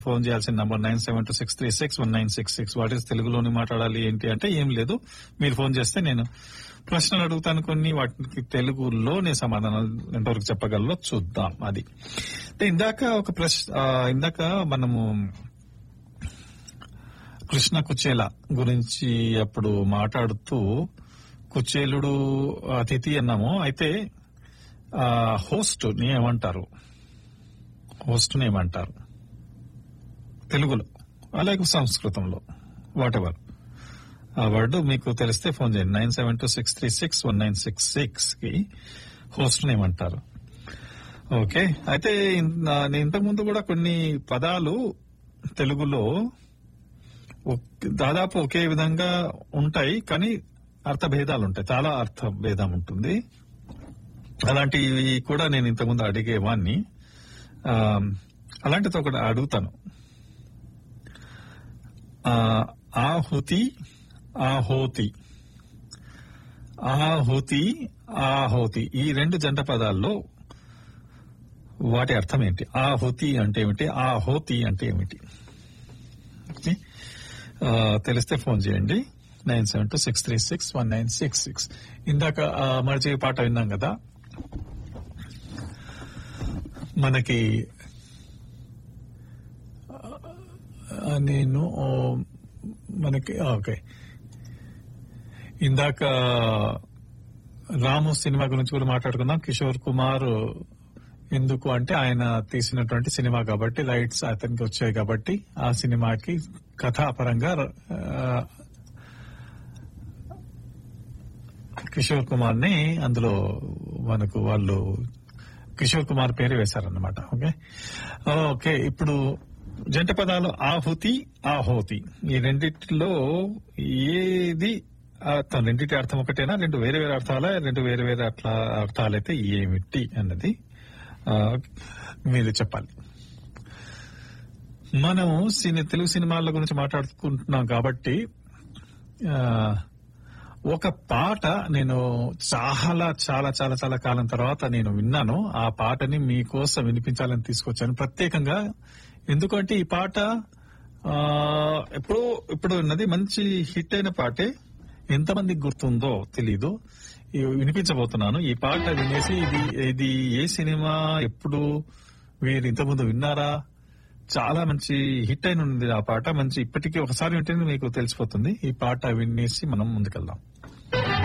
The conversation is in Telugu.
ఫోన్ చేయాల్సిన number nine seven two six three six one nine six six what is తెలుగులోని మాట్లాడాలి ఏంటి అంటే ఏం లేదు మీరు ఫోన్ చేస్తే నేను ప్రశ్నలు అడుగుతాను కొన్ని వాటికి తెలుగులో నేను సమాధానాలు ఎంతవరకు చెప్పగలలో చూద్దాం అది అయితే ఇందాక ఒక ప్రశ్న ఆ, ఇందాక మనము కృష్ణ కుచేల గురించి అప్పుడు మాట్లాడుతూ కుచేలుడు అతిథి అన్నాము అయితే హోస్ట్ ని ఏమంటారు హోస్ట్ ని ఏమంటారు తెలుగులో అలాగే సంస్కృతంలో వాట్ ఎవర్ ఆ వర్డ్ మీకు తెలిస్తే ఫోన్ చేయండి nine seven two six three six one nine six six కి హోస్ట్ ని ఏమంటారు ఓకే అయితే ఇన్- నా- నేను ఇంతకు ముందు కూడా కొన్ని పదాలు తెలుగులో ఒక్- దాదాపు ఒకే విధంగా ఉంటాయి కానీ అర్థ భేదాలు ఉంటాయి చాలా అర్థ భేదం ఉంటుంది అలాంటివి కూడా నేను ఇంతకుముందు అడిగేవాన్ని ఆ, అలాంటిది ఒకటి అడుగుతాను ఆ, ఆహుతి ఆహోతి ఆహుతి ఆహోతి ఈ రెండు జంట పదాల్లో వాటి అర్థం ఏంటి ఆహుతి అంటే ఏమిటి ఆహోతి అంటే ఏమిటి ఓకే? ఆ, తెలిస్తే ఫోన్ చేయండి nine seven two six three six one nine six six ఇందాక ఆ, మరిచే పాట విన్నాం కదా మనకి ఆ, నేను ఓ, మనకి ఆ, ఓకే ఇందాక రాము సినిమా గురించి కూడా మాట్లాడుకుందాం కిషోర్ కుమార్ ఎందుకు అంటే ఆయన తీసినటువంటి సినిమా కాబట్టి రైట్స్ అతనికి వచ్చాయి కాబట్టి ఆ సినిమాకి కథాపరంగా ఆ, కిషోర్ కుమార్ ని అందులో మనకు వాళ్ళు కిషోర్ కుమార్ పేరు వేశారన్నమాట ఓకే ఓకే ఇప్పుడు జంట పదాలు ఆహుతి ఆహోతి ఈ రెండిటిలో ఏది అర్థం రెండింటి అర్థం ఒకటేనా రెండు వేరే వేరే అర్థాలా రెండు వేరే వేరే అట్లా అర్థాలైతే ఏమిటి అన్నది ఆ, మీరు చెప్పాలి మనం సినీ తెలుగు సినిమాల గురించి మాట్లాడుకుంటున్నాం కాబట్టి ఆ, ఒక పాట నేను చాలా చాలా చాలా చాలా కాలం తర్వాత నేను విన్నాను ఆ పాటని మీకోసం వినిపించాలని తీసుకొచ్చాను ప్రత్యేకంగా ఎందుకంటే ఈ పాట ఆ, ఎప్పుడో ఇప్పుడు ఉన్నది మంచి హిట్ అయిన పాటే ఎంతమందికి గుర్తుందో తెలీదు ఈ వినిపించబోతున్నాను ఈ పాట వినేసి ఇది ఇది ఏ సినిమా ఎప్పుడు మీరు ఇంతకుముందు విన్నారా చాలా మంచి హిట్ అయిన ఉంది ఆ పాట మంచి ఇప్పటికీ ఒకసారి వింటేనే మీకు తెలిసిపోతుంది ఈ పాట వినేసి మనం ముందుకెళ్దాం